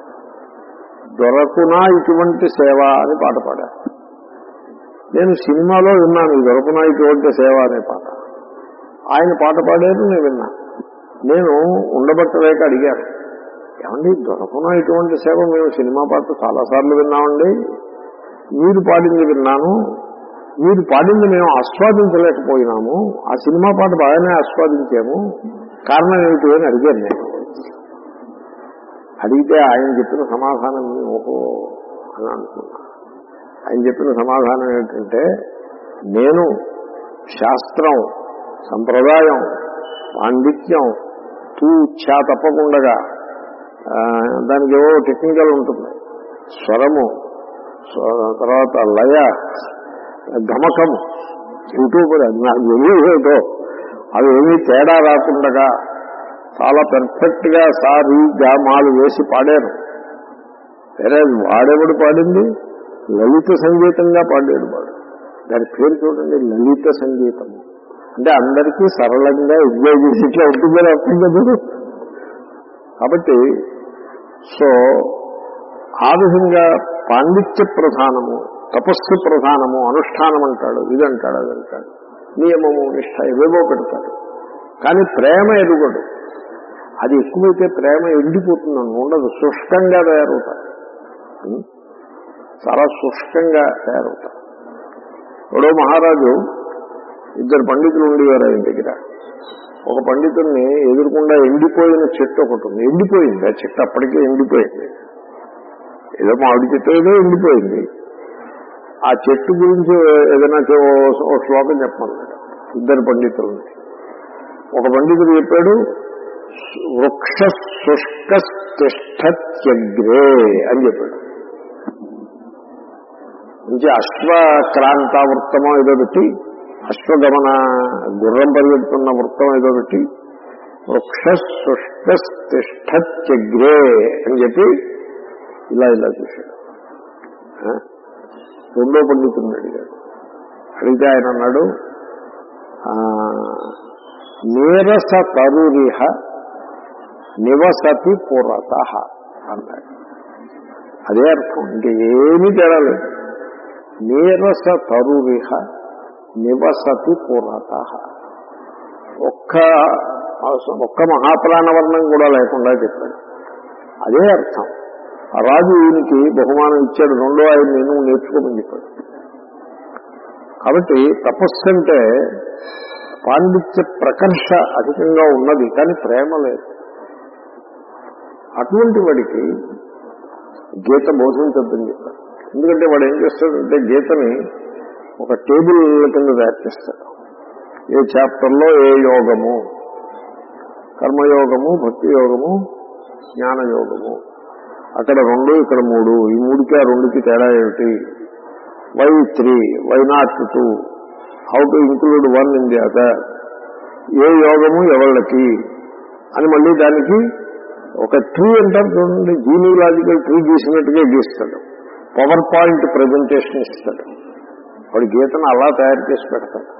దొరకునా ఇటువంటి సేవ అని పాట పాడారు నేను సినిమాలో విన్నాను ఈ దొరకునా ఇటువంటి సేవ అనే పాట ఆయన పాట పాడారు నేను విన్నా నేను ఉండబట్టలేక అడిగాను ఏమండి దొరకునా ఇటువంటి సేవ మేము సినిమా పాట చాలాసార్లు విన్నామండి మీరు పాడింది విన్నాను మీరు పాడింది మేము ఆస్వాదించలేకపోయినాము ఆ సినిమా పాట బాగానే ఆస్వాదించాము కారణం ఏమిటి అని అడిగాను నేను అడిగితే ఆయన చెప్పిన సమాధానం ఓహో అని అనుకున్నా ఆయన చెప్పిన సమాధానం ఏంటంటే నేను శాస్త్రం సంప్రదాయం పాండిత్యం తూ ఛా తప్పకుండా ఆ, దానికి ఏవో టెక్నికల్ ఉంటుంది స్వరము స్వ- తర్వాత లయ గమకము యూట్యూబ్ అది నాకు తెలియదు అవి ఏమీ తేడా రాకుండా చాలా పెర్ఫెక్ట్ గా సారి గామాలు వేసి పాడారు వేరే వాడెవడు పాడింది లలిత సంగీతంగా పాడాడు వాడు దాని పేరు చూడండి లలిత సంగీతం అంటే అందరికీ సరళంగా ఎంజాయ్ చేసి ఇట్లా ఉంటుందని అర్థం కదా కాబట్టి సో ఆ విధంగా పాండిత్య ప్రధానము తపస్సు ప్రధానము అనుష్ఠానం అంటాడు ఇదంటాడు అదంటాడు నియమము నిష్ట ఏవేవో పెడతాడు కానీ ప్రేమ ఎదుగడు అది ఎక్కువైతే ప్రేమ ఎండిపోతుందని ఉండదు శుష్కంగా తయారవుతారు ఉం? చాలా శుష్కంగా తయారవుతారు ఎవడో మహారాజు ఇద్దరు పండితులు ఉండేవారు ఆయన దగ్గర ఒక పండితుడిని ఎదురుకుండా ఎండిపోయిన చెట్టు ఒకటి ఉంది ఎండిపోయింది ఆ చెట్టు అప్పటికే ఎండిపోయింది ఏదో మామిడి చెట్టు ఏదో ఎండిపోయింది ఆ చెట్టు గురించి ఏదైనా చె- ఓ- ఓ శ్లోకం చెప్పమన్నాడు ఇద్దరు పండితులని ఒక పండితుడు చెప్పాడు వృక్ష శుష్క తిష్టత్యగ్రే అని చెప్పాడు మంచి అశ్వక్రాంత వృత్తమో ఏదో పెట్టి అశ్వగమన గుర్రం పరిగెడుతున్న వృత్తం ఏదో పెట్టి వృక్ష శుష్క తిష్టత్యగ్రే అని చెప్పి ఇలా ఇలా చూశాడు ఆ? రెండో పండితుడిని అడిగాడు అడిగితే ఆయన అన్నాడు ఆ, నీరస తరురిహ నివసతి పురత అన్నాడు అదే అర్థం ఇంకా ఏమీ తేడా లేదు నీరస తరురిహ నివసతి పురత ఒక్క ఒక్క మహాప్రాణవర్ణం కూడా లేకుండా చెప్పాడు అదే అర్థం ఆ రాజు ఈయనకి బహుమానం ఇచ్చాడు రెండో ఆయన నేను నేర్చుకోమని చెప్పాడు కాబట్టి తపస్సు అంటే పాండిత్య ప్రకర్ష అధికంగా ఉన్నది కానీ ప్రేమ లేదు అటువంటి వాడికి గీత బోధించద్దని చెప్పారు ఎందుకంటే వాడు ఏం చేస్తాడంటే గీతని ఒక టేబుల్ కింద తయారు చేస్తాడు ఏ చాప్టర్లో ఏ యోగము కర్మయోగము భక్తి యోగము జ్ఞాన యోగము అక్కడ రెండు ఇక్కడ మూడు ఈ మూడుకి ఆ రెండుకి తేడా ఏమిటి why three why not two how to include one in the other ఏ యోగము ఎవళ్ళకి అని మళ్ళీ దానికి ఒక ట్రీ అంటారు చూడండి జీనియలాజికల్ ట్రీ గీసినట్టుగా గీస్తాడు పవర్ పాయింట్ ప్రజెంటేషన్ ఇస్తాడు వాడు గీతను అలా తయారు చేసి పెడతాడు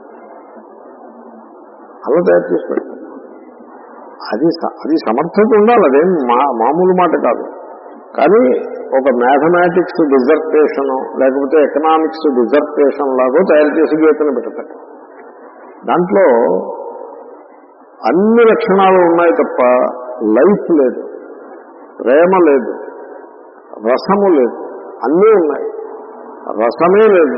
అలా తయారు చేసి పెడతాడు అది స- అది సమర్థత ఉండాలి అదేం మా మామూలు మాట కాదు కానీ ఒక మ్యాథమెటిక్స్ డిజర్టేషన్ లేకపోతే ఎకనామిక్స్ డిజర్టేషన్ లాగో తయారు చేసి గీతను పెడతాడు దాంట్లో అన్ని లక్షణాలు ఉన్నాయి తప్ప లైఫ్ లేదు ప్రేమ లేదు రసము లేదు అన్నీ ఉన్నాయి రసమే లేదు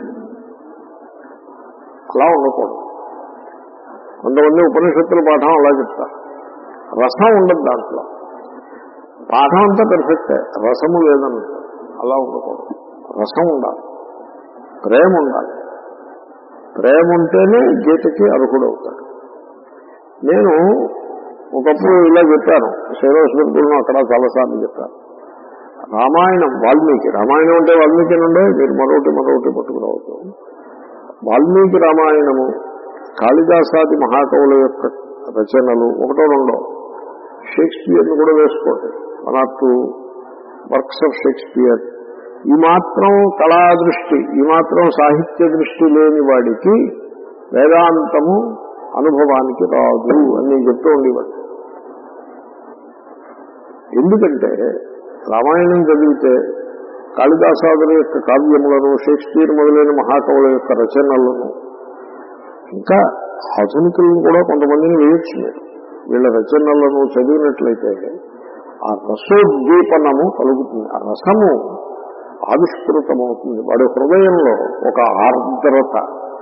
అలా ఉండకూడదు కొంతమంది ఉపనిషత్తుల పాఠం అలా చెప్తారు రసం ఉండదు దాంట్లో పాఠం అంతా పెర్ఫెక్టే రసము లేదన్నట్టు అలా ఉండకూడదు రసం ఉండాలి ప్రేమ ఉండాలి ప్రేమ ఉంటేనే గీతకి అర్హుడు అవుతాడు నేను ఒకప్పుడు ఇలా చెప్పాను శైలవస్మృతులను అక్కడ చాలాసార్లు చెప్పాను రామాయణం వాల్మీకి రామాయణం అంటే వాల్మీకి నుండే మీరు మరొకటి మరొకటి పట్టుకురావచ్చు వాల్మీకి రామాయణము కాళిదాసాది మహాకవుల యొక్క రచనలు ఒకటో రెండో షేక్స్పియర్ని కూడా వేసుకోండి one or two works of Shakespeare ఈ మాత్రం కళా దృష్టి ఈ మాత్రం సాహిత్య దృష్టి లేని వాడికి వేదాంతము అనుభవానికి రాదు అని నేను చెప్తూ ఉండేవాడు ఎందుకంటే రామాయణం చదివితే కాళిదాసాదుల యొక్క కావ్యములను షేక్స్పియర్ మొదలైన మహాకవుల యొక్క రచనలను ఇంకా ఆధునికులను కూడా కొంతమందిని వేయొచ్చు మీరు వీళ్ళ రచనలను చదివినట్లయితే ఆ రసోద్దీపనము కలుగుతుంది ఆ రసము ఆవిష్కృతమవుతుంది వాడి హృదయంలో ఒక ఆర్ద్రత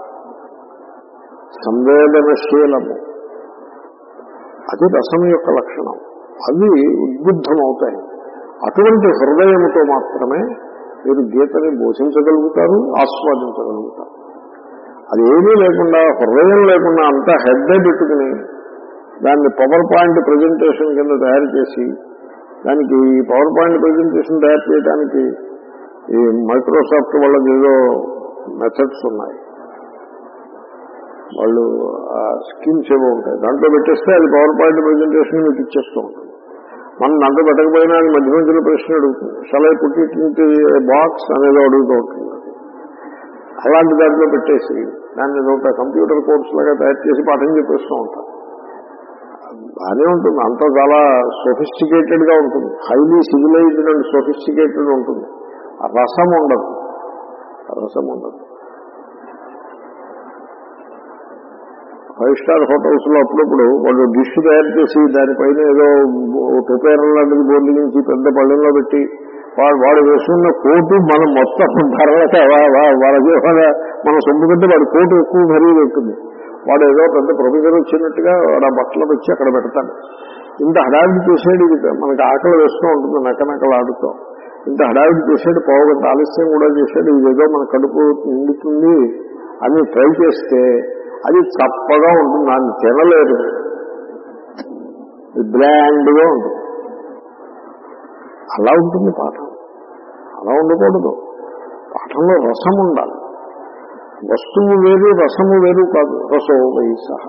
సంవేదనశీలము అది రసం యొక్క లక్షణం అవి ఉద్బుద్ధమవుతాయి అటువంటి హృదయముతో మాత్రమే మీరు గీతని బోధించగలుగుతారు ఆస్వాదించగలుగుతారు అది ఏమీ లేకుండా హృదయం లేకుండా అంతా హెడ్ పెట్టుకుని దాన్ని పవర్ పాయింట్ ప్రజెంటేషన్ కింద తయారు చేసి దానికి ఈ పవర్ పాయింట్ ప్రజెంటేషన్ తయారు చేయడానికి ఈ మైక్రోసాఫ్ట్ వాళ్ళకి ఏదో మెథడ్స్ ఉన్నాయి వాళ్ళు స్కీమ్స్ ఏవో ఉంటాయి దాంట్లో పెట్టేస్తే అది పవర్ పాయింట్ ప్రజెంటేషన్ మీకు ఇచ్చేస్తూ ఉంటుంది మనం దాంట్లో పెట్టకపోయినా అది మధ్య మధ్యలో ప్రశ్న అడుగుతుంది షలై పుట్టి బాక్స్ అనేది అడుగుతూ ఉంటుంది అలాంటి దాంట్లో పెట్టేసి దాన్ని ఒక కంప్యూటర్ కోర్స్ లాగా తయారు చేసి పాఠం చెప్పేస్తూ ఉంటారు బాగానే ఉంటుంది అంతా చాలా సొఫిస్టికేటెడ్ గా ఉంటుంది హైలీ సివిలైజ్డ్ అండ్ సొఫిస్టికేటెడ్ ఉంటుంది ఆ రసం ఉండదు ఆ రసం ఉండదు ఫైవ్ స్టార్ హోటల్స్ లో అప్పుడప్పుడు వాళ్ళు డిష్ తయారు చేసి దానిపైన ఏదో టుపేరం లాంటిది బోర్లిగించి పెద్ద పళ్ళెంలో పెట్టి వాడు వాడు వేసుకున్న కోటు మనం మొత్తం ధరలకి వాళ్ళకి మన సొమ్ము కంటే వాడి కోటు ఎక్కువ ఖరీదు ఉంటుంది వాడు ఏదో పెద్ద ప్రొఫెసర్ వచ్చినట్టుగా వాడు ఆ బట్టలు వచ్చి అక్కడ పెడతాడు ఇంత హడావిడి చేసేది ఇది మనకి ఆకలి వేస్తూ ఉంటుంది నకనకలు ఆడుతూ ఇంత హడావిడి చేసేది పోగంత ఆలస్యం కూడా చేసేది ఇదేదో మన కడుపు నిండుతుంది అని ట్రై చేస్తే అది చప్పగా ఉంటుంది దాన్ని తినలేదు బ్రాండ్గా ఉంటుంది అలా ఉంటుంది పాఠం అలా ఉండకూడదు పాఠంలో రసం ఉండాలి వస్తువు వేరు రసము వేరు కాదు రసో వై సహ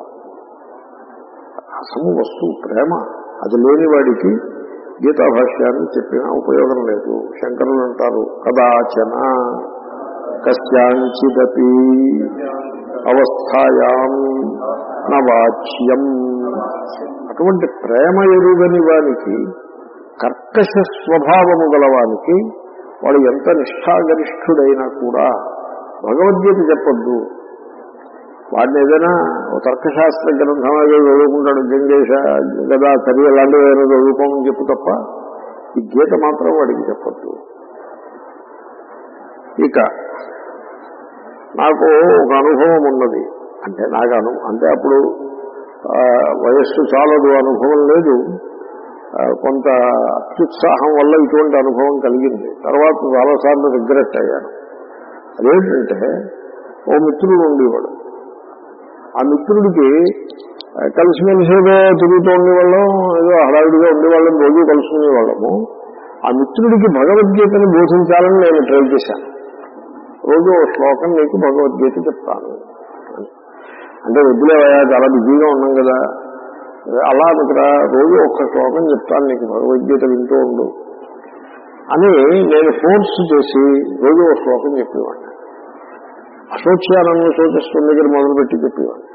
రసము వస్తువు ప్రేమ అది లేని వాడికి గీతా భాష్యాన్ని చెప్పిన ఉపయోగం లేదు శంకరులు అంటారు కదాచన కశ్యాంచిదపి అవస్థాయాం నవాచ్యం అటువంటి ప్రేమ ఎరుగని వానికి కర్కశ స్వభావము గలవానికి వాడు ఎంత నిష్ఠాగరిష్ఠుడైనా కూడా భగవద్గీత చెప్పొద్దు వాడిని ఏదైనా ఓ తర్కశాస్త్ర గ్రంథం ఏదో చదువుకుంటాడు గంగేశ గదా కరి అలాంటివి ఏదైనా చదువుకోమని చెప్పు తప్ప ఈ గీత మాత్రం వాడికి చెప్పొద్దు ఇక నాకు ఒక అనుభవం ఉన్నది అంటే నాకు అను అంటే అప్పుడు ఆ, వయస్సు చాలదు అనుభవం లేదు ఆ, కొంత అత్యుత్సాహం వల్ల ఇటువంటి అనుభవం కలిగింది తర్వాత చాలాసార్లు రిగ్రెట్ అయ్యాను అదేంటంటే ఓ మిత్రుడు ఉండేవాడు ఆ మిత్రుడికి ఆ, కలిసిమెలిసి ఏదో తిరుగుతూ ఉండేవాళ్ళం ఏదో హడావిడిగా ఉండేవాళ్ళం రోజు కలుసుకునేవాళ్ళము ఆ మిత్రుడికి భగవద్గీతని బోధించాలని నేను ట్రై చేశాను రోజు ఓ శ్లోకం నీకు భగవద్గీత చెప్తాను అని. అంటే వద్దులేవయా చాలా బిజీగా ఉన్నాం కదా అలా అనుకురా రోజు ఒక్క శ్లోకం చెప్తాను నీకు భగవద్గీత వింటూ ఉండు అని నేను ఫోర్స్ చేసి రోజు ఒక శ్లోకం చెప్పేవాడిని అశోచ్యానంద శోచస్వం దగ్గర మొదలుపెట్టి చెప్పేవాడిని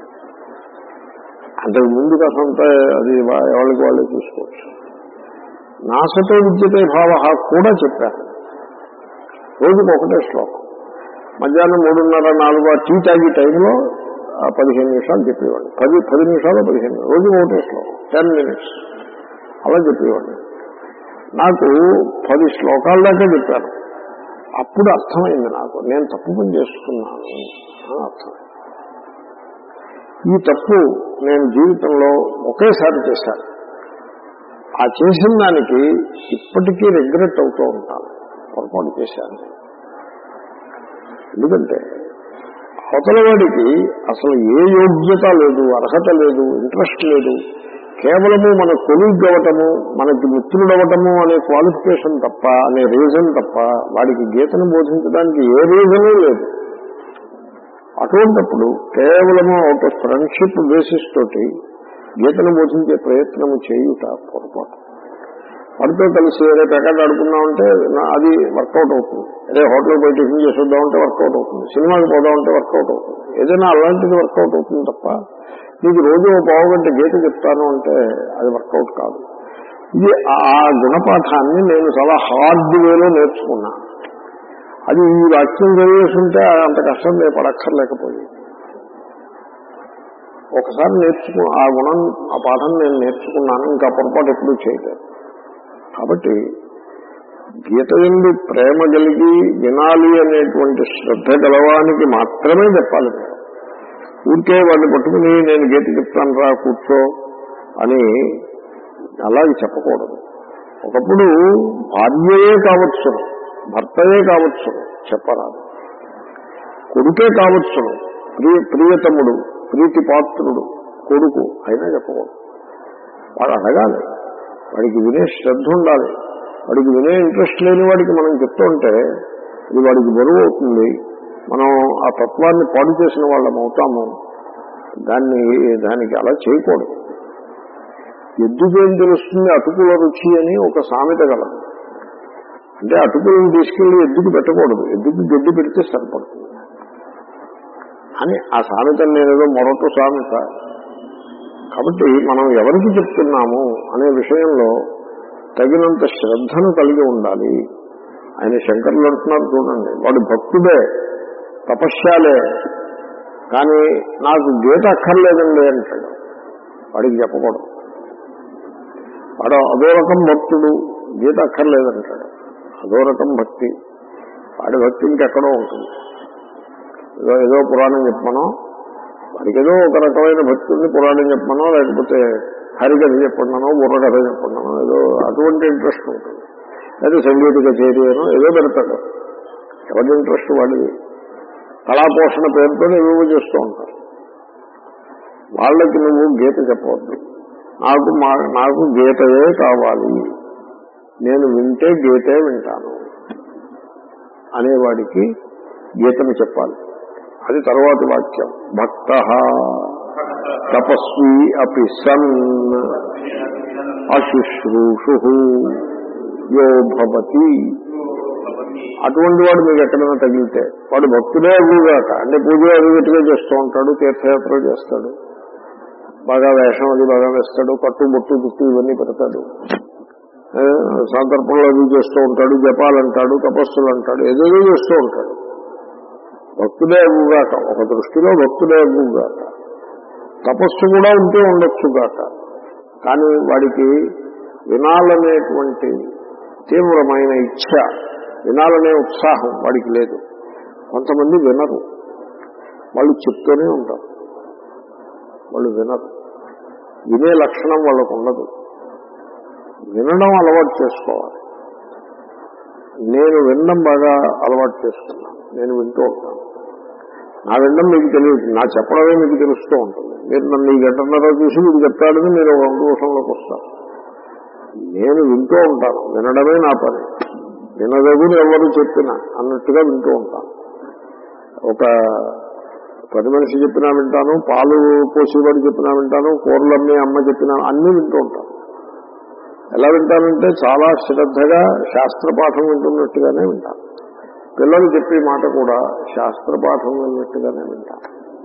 అంటే ముందు కాసంతా అది వా- ఎవరికి వాళ్ళే చూసుకోవచ్చు నాసతో విద్యతే భావ కూడా చెప్పాను రోజుకు ఒకటే శ్లోకం మధ్యాహ్నం మూడున్నర నాలుగు ఆ టీ తాగి టైంలో ఆ పదిహేను నిమిషాలు చెప్పేవాడిని పది పది నిమిషాలు పదిహేను రోజు ఒకటే శ్లోకం టెన్ మినిట్స్ అలా చెప్పేవాడిని నాకు పది శ్లోకాల దాకా చెప్పాను అప్పుడు అర్థమైంది నాకు నేను తప్పు పని చేసుకున్నాను అని అర్థమైంది ఈ తప్పు నేను జీవితంలో ఒకేసారి చేశాను ఆ చేసిన దానికి ఇప్పటికీ రిగ్రెట్ అవుతూ ఉంటాను పొరపాటు చేశాను ఎందుకంటే అవతల వాడికి అసలు ఏ యోగ్యత లేదు అర్హత లేదు ఇంట్రెస్ట్ లేదు కేవలము మన కొలీగ్ అవ్వటము మనకి మిత్రుడవటము అనే క్వాలిఫికేషన్ తప్ప అనే రీజన్ తప్ప వాడికి గీతను బోధించడానికి ఏ రీజనే లేదు అటువంటప్పుడు కేవలము అవుట్ ఆఫ్ ఫ్రెండ్షిప్ బేసిస్ తోటి గీతను బోధించే ప్రయత్నము చేయుట పొరపాటు వాడితో కలిసి ఏదో ప్యాకెట్ ఆడుకుందామంటే నా- అది వర్కౌట్ అవుతుంది అదే హోటల్కి పోయి టిఫిన్ చేసి వద్దామంటే వర్కౌట్ అవుతుంది సినిమాకి పోదామంటే వర్కౌట్ అవుతుంది ఏదైనా అలాంటిది వర్కౌట్ అవుతుంది తప్ప నీకు రోజు ఓ పావు గంట గీత చెప్తాను అంటే అది వర్కౌట్ కాదు ఇది ఆ గుణపాఠాన్ని నేను చాలా హార్డ్ వేలో నేర్చుకున్నా అది ఈ వాక్యం చదివేస్తుంటే అంత కష్టం నేను పడక్కర్లేకపోయింది ఒకసారి నేర్చుకు ఆ గుణం ఆ పాఠం నేను నేర్చుకున్నాను ఇంకా పొరపాటు ఎప్పుడూ చేయలేదు కాబట్టి గీత ఎందు ప్రేమ కలిగి వినాలి అనేటువంటి శ్రద్ధ గలవానికి మాత్రమే చెప్పాలి మీరు ఊరికే వాడిని పట్టుకుని నేను గీత చెప్తాను రా కూర్చో అని అలాగే చెప్పకూడదు ఒకప్పుడు భార్యయే కావచ్చును భర్తయే కావచ్చును చెప్పరాదు కొడుకే కావచ్చును ప్రియ ప్రియతముడు ప్రీతి పాత్రుడు కొడుకు అయినా చెప్పకూడదు వాడు అడగాలి వాడికి వినే శ్రద్ధ ఉండాలి వాడికి వినే ఇంట్రెస్ట్ లేని వాడికి మనం చెప్తూ ఉంటే ఇది వాడికి బరువు అవుతుంది మనం ఆ తత్వాన్ని పాడు చేసిన వాళ్ళం అవుతాము దాన్ని దానికి అలా చేయకూడదు ఎద్దుకేం తెలుస్తుంది అటుకుల రుచి అని ఒక సామెత గలదు అంటే అటుకులను తీసుకెళ్లి ఎద్దుకు పెట్టకూడదు ఎద్దుకు గడ్డి పెడితే సరిపడుతుంది అని ఆ సామెతను నేను ఏదో మరొక సామెత కాబట్టి మనం ఎవరికి చెప్తున్నాము అనే విషయంలో తగినంత శ్రద్ధను కలిగి ఉండాలి ఆయన శంకర్లు అంటున్నారు చూడండి వాడు భక్తుడే తపశ్శాలే కానీ నాకు గీత అక్కర్లేదండి అంటాడు వాడికి చెప్పకూడదు వాడు అదో రకం భక్తుడు గీత అక్కర్లేదంటాడు అదో రకం భక్తి వాడి భక్తి ఇంకెక్కడో ఉంటుంది ఏదో ఏదో పురాణం చెప్పమనో వాడికి ఏదో ఒక రకమైన భక్తి ఉంది పురాణం చెప్పమనో లేకపోతే హరికథ చెప్పండానో బుర్రకథ చెప్పండానో ఏదో అటువంటి ఇంట్రెస్ట్ ఉంటుంది లేదా సంగీత కచేరీ అనో ఏదో పెడతాడు ఎవరి ఇంట్రెస్ట్ వాడిది కళాపోషణ పేరుతో ఏవేవో చేస్తూ ఉంటారు వాళ్ళకి నువ్వు గీత చెప్పవద్దు నాకు మా నాకు గీతయే కావాలి నేను వింటే గీతే వింటాను అనేవాడికి గీతను చెప్పాలి అది తర్వాతి వాక్యం భక్త తపస్వి అపి సన్ అశుశ్రూషు యో భవతి అటువంటి వాడు మీకు ఎక్కడైనా తగిలితే వాడు భక్తుడే అగుగాక అంటే పూజ అడిగట్టుగా చేస్తూ ఉంటాడు తీర్థయాత్ర చేస్తాడు బాగా వేషం అది బాగా వేస్తాడు కట్టు బొట్టు చుట్టూ ఇవన్నీ పెడతాడు ఆ, సందర్భంలో అది చేస్తూ ఉంటాడు జపాలంటాడు తపస్సులు అంటాడు ఏదేదో చేస్తూ ఉంటాడు భక్తుడే అగుగాక ఒక దృష్టిలో భక్తుడే అగుగాక తపస్సు కూడా ఉంటే ఉండొచ్చుగాక కానీ వాడికి వినాలనేటువంటి తీవ్రమైన ఇచ్ఛ వినాలనే ఉత్సాహం వాడికి లేదు కొంతమంది వినరు వాళ్ళు చెప్తూనే ఉంటారు వాళ్ళు వినరు వినే లక్షణం వాళ్ళకు ఉండదు వినడం అలవాటు చేసుకోవాలి నేను వినడం బాగా అలవాటు చేసుకున్నాను నేను వింటూ ఉంటాను నా వినడం మీకు తెలియదు నా చెప్పడమే మీకు తెలుస్తూ ఉంటుంది మీరు నన్ను ఈ గంటన్నర చూసి మీకు చెప్తాడని మీరు ఒక సంతోషంలోకి వస్తారు నేను వింటూ ఉంటాను వినడమే నా పని వినదగుని ఎవరు చెప్పినా అన్నట్టుగా వింటూ ఉంటాను ఒక పని మనిషి చెప్పినా వింటాను పాలు పోసేవాడు చెప్పినా వింటాను కూరలమ్మే అమ్మ చెప్పినా అన్నీ వింటూ ఉంటాను ఎలా వింటానంటే చాలా శ్రద్ధగా శాస్త్ర పాఠం వింటున్నట్టుగానే వింటాను పిల్లలు చెప్పే మాట కూడా శాస్త్ర పాఠం విన్నట్టుగానే వింటాను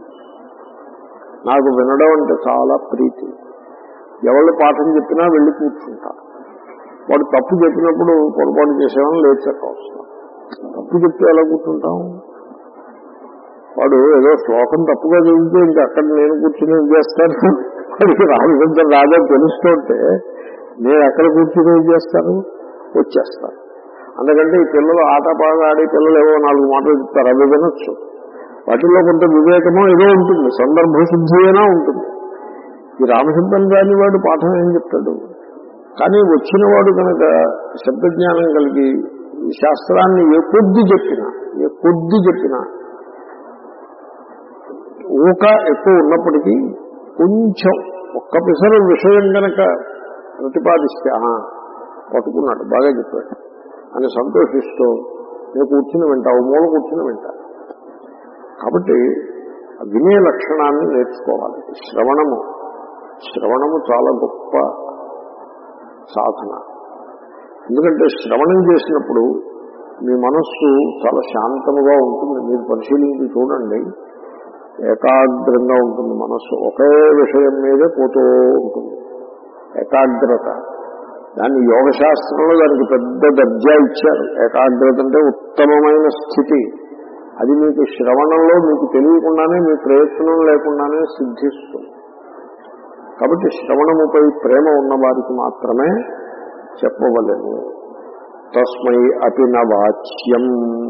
నాకు వినడం అంటే చాలా ప్రీతి ఎవళ్ళు పాఠం చెప్పినా వెళ్ళి కూర్చుంటాను వాడు తప్పు చెప్పినప్పుడు పొరపాటు చేసేవాళ్ళని లేచక్క వస్తాం తప్పు చెప్తే ఎలా కూర్చుంటాం వాడు ఏదో శ్లోకం తప్పుగా చదివితే ఇంకా అక్కడ నేను కూర్చుని ఏం చేస్తాను వాడికి రామచంద్ర రాజా తెలుస్తుంటే నేను అక్కడ కూర్చుని ఏం చేస్తాను వచ్చేస్తాను అందుకంటే ఈ పిల్లలు ఆట బాగా ఆడే పిల్లలు ఏవో నాలుగు మాటలు చెప్తారు అవి వినొచ్చు వాటిల్లో కొంత వివేకమో ఏదో ఉంటుంది సందర్భ శుద్ధి అయినా ఉంటుంది ఈ రామచంద్రం గాని వాడు పాఠం ఏం చెప్తాడు కానీ వచ్చిన వాడు కనుక శబ్దజ్ఞానం కలిగి ఈ శాస్త్రాన్ని ఏ కొద్ది చెప్పినా ఏ కొద్ది చెప్పినా ఊక ఎక్కువ ఉన్నప్పటికీ కొంచెం ఒక్క పిసరు విషయం కనుక ప్రతిపాదిస్తే "ఆహా, పట్టుకున్నాడు బాగా చెప్పాడు అని సంతోషిస్తూ నేను కూర్చుని వింటావు మూల కూర్చుని వింటా కాబట్టి ఆ వినే లక్షణాన్ని నేర్చుకోవాలి శ్రవణము శ్రవణము చాలా గొప్ప సాధన ఎందుకంటే శ్రవణం చేసినప్పుడు మీ మనస్సు చాలా శాంతముగా ఉంటుంది మీరు పరిశీలించి చూడండి ఏకాగ్రంగా ఉంటుంది మనస్సు ఒకే విషయం మీదే పోతూ ఉంటుంది ఏకాగ్రత దాన్ని యోగ శాస్త్రంలో దానికి పెద్ద దర్జా ఇచ్చారు ఏకాగ్రత అంటే ఉత్తమమైన స్థితి అది మీకు శ్రవణంలో మీకు తెలియకుండానే మీ ప్రయత్నం లేకుండానే సిద్ధిస్తుంది కాబట్టి శ్రవణముపై ప్రేమ ఉన్న వారికి మాత్రమే చెప్పవలేము తస్మై అపి నవాచ్యం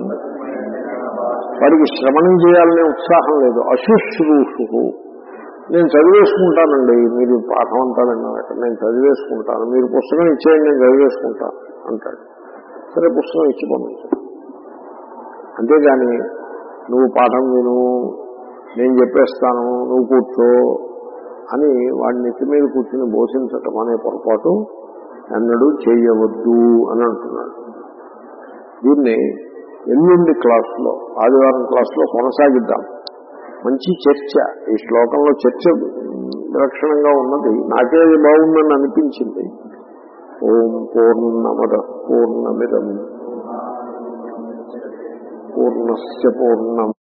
వారికి శ్రవణం చేయాలనే ఉత్సాహం లేదు అశుశ్రూషు నేను చదివేసుకుంటానండి మీరు పాఠం అంతా విన్నాక నేను చదివేసుకుంటాను మీరు పుస్తకం ఇచ్చేయండి నేను చదివేసుకుంటాను అంటాడు సరే పుస్తకం ఇచ్చి పంపించు అంతేగాని నువ్వు పాఠం విను నేను చెప్పేస్తాను నువ్వు కూర్చో అని వాడిని నెత్తి మీద కూర్చుని బోధించటం అనే పొరపాటు అన్నడు చేయవద్దు అని అంటున్నాడు దీన్ని ఎల్లుండి క్లాసులో ఆదివారం క్లాసులో కొనసాగిద్దాం మంచి చర్చ ఈ శ్లోకంలో చర్చ విలక్షణంగా ఉన్నది నాకే అది బాగుందని అనిపించింది ఓం పూర్ణమద పూర్ణమిదం పూర్ణస్య పూర్ణం